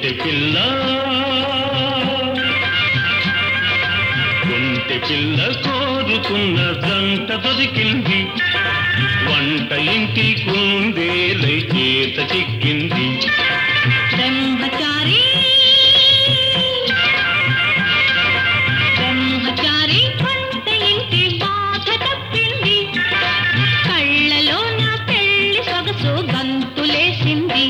కుంటి పిల్ల కుంటి పిల్ల కోరుకున్న జంట దొరికింది వంట ఇంటి కుందేలై చేత చిక్కింది బ్రహ్మచారి బ్రహ్మచారి పంట ఇంటి బాధ తప్పింది కళ్ళలో నా పెళ్లి సొగసు గంతులేసింది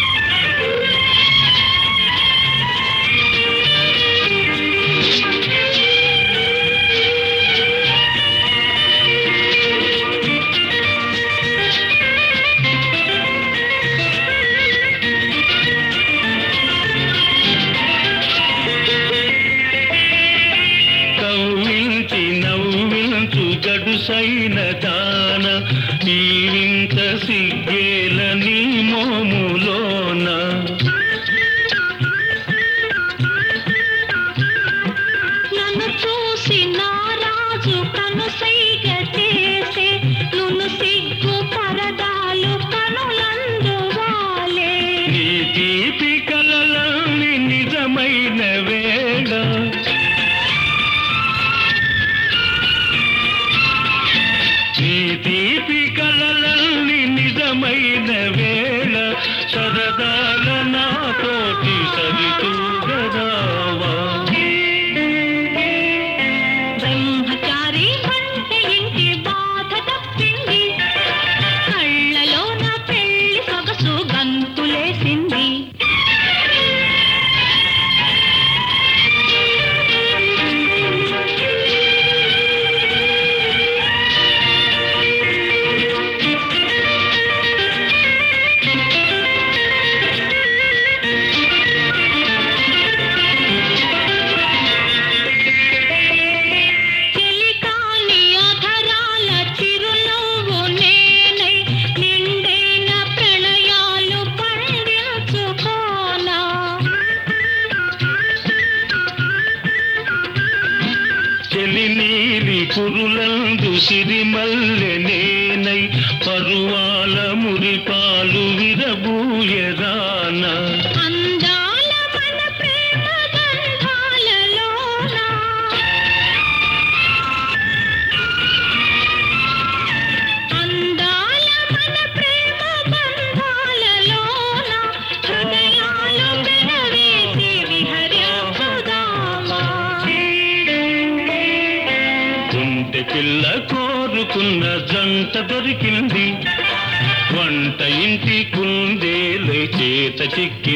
కవ్వించి నవ్వించు గడుసైన దాన ఈ వింత సిగ్గేల నీ మోములోన నన్ను చూసి నారాజు కనుసైగ చేసే నును సిగ్గు పరదాలు కనులందువాలే నీ తీపి కలలని నిజమైన వేళ నీ తీపి కలలని నిజమైన వేళ సరదాల నాతోటి సరితూగరావా బ్రహ్మచారి పంట ఇంటి బాధ తప్పింది కళ్ళలో నా పెళ్లి సొగసు గంతులేసింది చెలికాని అధరాల చిరునవ్వు నేనై నిండైన ప్రణయాలు పండించుకోనా చెలి నీలి కురులందు సిరిమల్లె నేనై పరువాల మురిపాలు విరబూయరాన అందాల మన ప్రేమ గంధాలలోన అందాల మన ప్రేమ బంధాలలోన హృదయాలు పెనవేసి విహరించుదామా కుంటి పిల్ల కోరుకున్న జంట దొరికింది వంట ఇంటి కుందేలై చేత చిక్కి